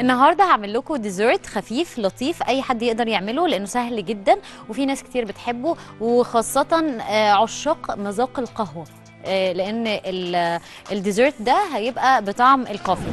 النهارده هعمل لكم ديزرت خفيف لطيف اي حد يقدر يعمله لانه سهل جدا وفي ناس كتير بتحبه وخاصه آه، عشاق مذاق القهوه آه، لان ال- الديزرت ده هيبقى بطعم الكوفي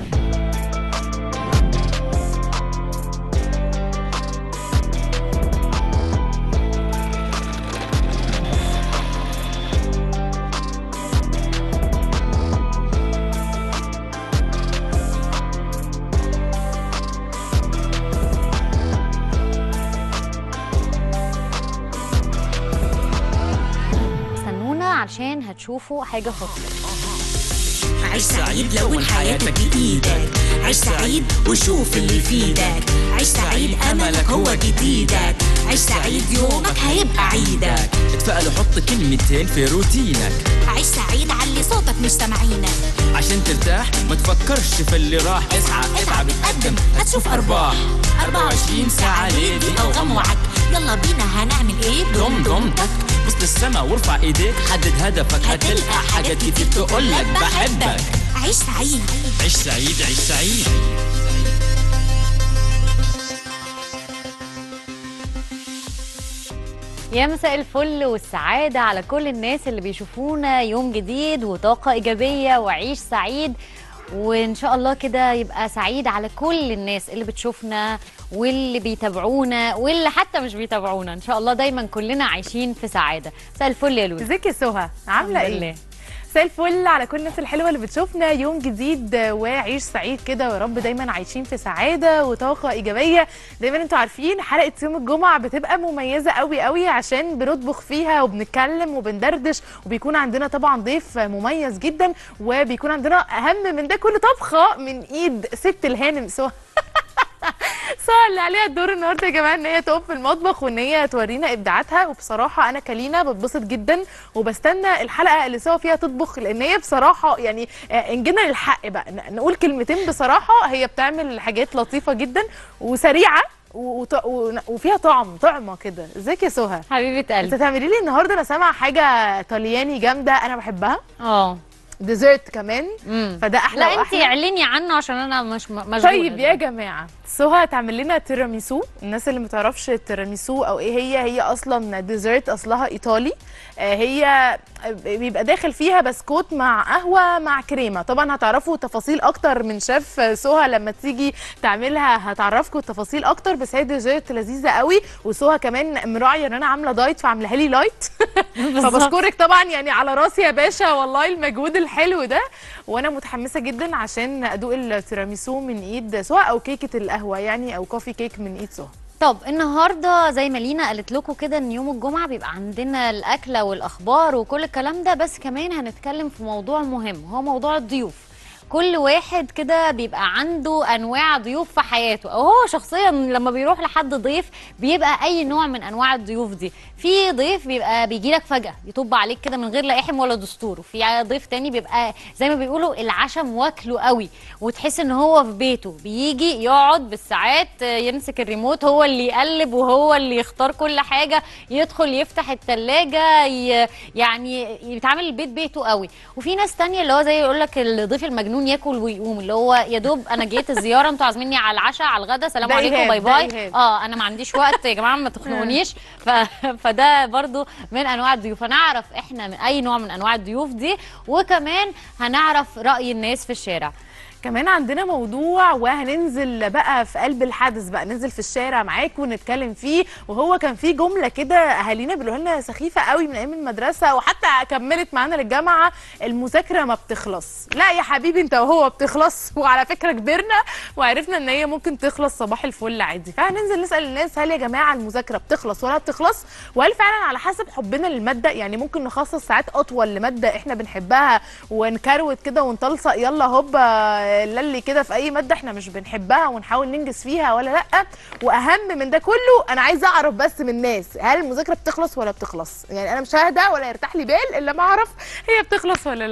استنونا عشان هتشوفوا حاجه خطيره عيش سعيد لون حياتك بإيدك عيش سعيد وشوف اللي يفيدك عيش سعيد أملك هو جديدك عيش سعيد يومك هيبقى عيدك اتفائل وحط كلمتين في روتينك عيش سعيد علي صوتك مش سامعينك عشان ترتاح ما تفكرش في اللي راح اسعى اتعب اتقدم هتشوف ارباح 24 ساعة ليلي او غم وعك يلا بينا هنعمل ايه ضم ضمتك بص للسما وارفع ايديك حدد هدفك هتلقى حاجات كتير تقولك بحبك عيش سعيد عيش سعيد عيش سعيد يا مساء الفل والسعادة على كل الناس اللي بيشوفونا يوم جديد وطاقة إيجابية وعيش سعيد وإن شاء الله كده يبقى سعيد على كل الناس اللي بتشوفنا واللي بيتابعونا واللي حتى مش بيتابعونا إن شاء الله دايما كلنا عايشين في سعادة مساء الفل يا لولو ازيك يا سهى عامله الحمد ايه لله. مساء الفل على كل الناس الحلوه اللي بتشوفنا يوم جديد وعيش سعيد كده ويا رب دايما عايشين في سعاده وطاقه ايجابيه دايما انتوا عارفين حلقه يوم الجمعه بتبقى مميزه قوي قوي عشان بنطبخ فيها وبنتكلم وبندردش وبيكون عندنا طبعا ضيف مميز جدا وبيكون عندنا اهم من ده كل طبخه من ايد ست الهانم سهى سهى اللي عليها الدور النهارده يا جماعه ان هي تقف في المطبخ وان هي تورينا ابداعاتها وبصراحه انا كلينا بتبسط جدا وبستنى الحلقه اللي سوا فيها تطبخ لان هي بصراحه يعني آه، ان جينا للحق بقى ن- نقول كلمتين بصراحه هي بتعمل حاجات لطيفه جدا وسريعه و- وط- و- وفيها طعم طعمه كده ازيك يا سهى حبيبة انت قلبي تعملي لي النهارده انا سامعه حاجه طلياني جامده انا بحبها اه ديزرت كمان مم. فده احلى لا انت وأحلى. اعلني عنه عشان انا مش م- مشغوله طيب يا دلوقتي. جماعه سهى تعمل لنا تيراميسو الناس اللي ما تعرفش التيراميسو او ايه هي هي اصلا ديزرت اصلها ايطالي آه، هي بيبقى داخل فيها بسكوت مع قهوه مع كريمه طبعا هتعرفوا تفاصيل اكتر من شيف سهى لما تيجي تعملها هتعرفكم التفاصيل اكتر بس هي ديزرت لذيذه قوي وسهى كمان مراعيه ان انا عامله دايت فعاملاها لي لايت فبشكرك طبعا يعني على راسي يا باشا والله المجهود الحلو ده وانا متحمسه جدا عشان ادوق التيراميسو من ايد سهى او كيكه القهوه يعني او كوفي كيك من ايد سهى طب النهارده زي ما لينا قالت لكم كده ان يوم الجمعه بيبقى عندنا الاكله والاخبار وكل الكلام ده بس كمان هنتكلم في موضوع مهم هو موضوع الضيوف كل واحد كده بيبقى عنده انواع ضيوف في حياته او هو شخصيا لما بيروح لحد ضيف بيبقى اي نوع من انواع الضيوف دي في ضيف بيبقى بيجي لك فجاه يطب عليك كده من غير لا احم ولا دستور وفي ضيف تاني بيبقى زي ما بيقولوا العشم واكله قوي وتحس ان هو في بيته بيجي يقعد بالساعات آه، يمسك الريموت هو اللي يقلب وهو اللي يختار كل حاجه يدخل يفتح التلاجة ي... يعني يتعامل البيت بيته قوي وفي ناس تانية اللي هو زي يقول لك الضيف المجنون ياكل ويقوم اللي هو يا دوب انا جيت الزياره انتوا عازميني على العشاء على الغدا سلام ده عليكم إيهاب، باي ده باي إيهاب. اه انا ما عنديش وقت يا جماعه ما تخنقونيش ف... فده برضو من انواع الضيوف هنعرف احنا من اي نوع من انواع الضيوف دي وكمان هنعرف راي الناس في الشارع كمان عندنا موضوع وهننزل بقى في قلب الحدث بقى ننزل في الشارع معاكم ونتكلم فيه وهو كان في جمله كده اهالينا بيقولوا لنا سخيفه قوي من ايام المدرسه وحتى كملت معانا للجامعه المذاكره ما بتخلص لا يا حبيبي انت وهو بتخلص وعلى فكره كبرنا وعرفنا ان هي ممكن تخلص صباح الفل عادي فهننزل نسال الناس هل يا جماعه المذاكره بتخلص ولا بتخلص وهل فعلا على حسب حبنا للماده يعني ممكن نخصص ساعات اطول لماده احنا بنحبها ونكروت كده ونطلصق يلا هوبا للي كده في اي ماده احنا مش بنحبها ونحاول ننجز فيها ولا لا واهم من ده كله انا عايزه اعرف بس من الناس هل المذاكره بتخلص ولا بتخلص يعني انا مش ههدى ولا يرتاح لي بال الا ما اعرف هي بتخلص ولا لا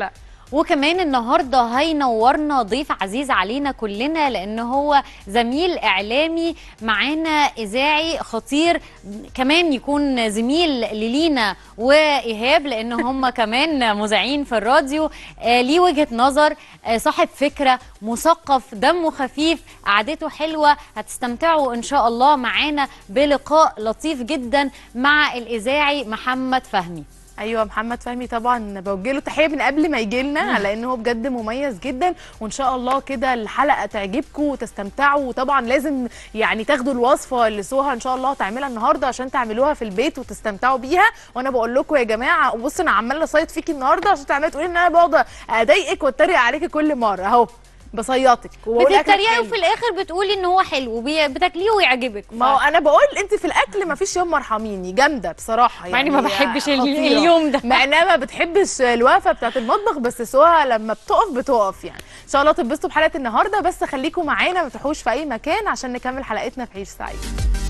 وكمان النهارده هينورنا ضيف عزيز علينا كلنا لان هو زميل اعلامي معانا اذاعي خطير كمان يكون زميل للينا وايهاب لان هم كمان مذيعين في الراديو آه ليه وجهه نظر آه صاحب فكره مثقف دمه خفيف قعدته حلوه هتستمتعوا ان شاء الله معانا بلقاء لطيف جدا مع الاذاعي محمد فهمي ايوه محمد فهمي طبعا بوجه له تحيه من قبل ما يجي لنا لان هو بجد مميز جدا وان شاء الله كده الحلقه تعجبكم وتستمتعوا وطبعا لازم يعني تاخدوا الوصفه اللي سوها ان شاء الله تعملها النهارده عشان تعملوها في البيت وتستمتعوا بيها وانا بقول لكم يا جماعه بص انا عماله اصيط فيكي النهارده عشان تعملي تقولي ان انا بقعد اضايقك واتريق عليكي كل مره اهو بصيطك وبقول أكلك بتتريقي حلو. وفي الاخر بتقولي ان هو حلو وبتاكليه ويعجبك ما هو انا بقول انت في الاكل ما فيش يوم مرحميني جامده بصراحه مع إني ما يعني بحبش ال- خطيرة. اليوم ده. مع انها ما بتحبش الوقفه بتاعت المطبخ بس سواها لما بتقف بتقف يعني ان شاء الله تتبسطوا بحلقه النهارده بس خليكم معانا ما تروحوش في اي مكان عشان نكمل حلقتنا في عيش سعيد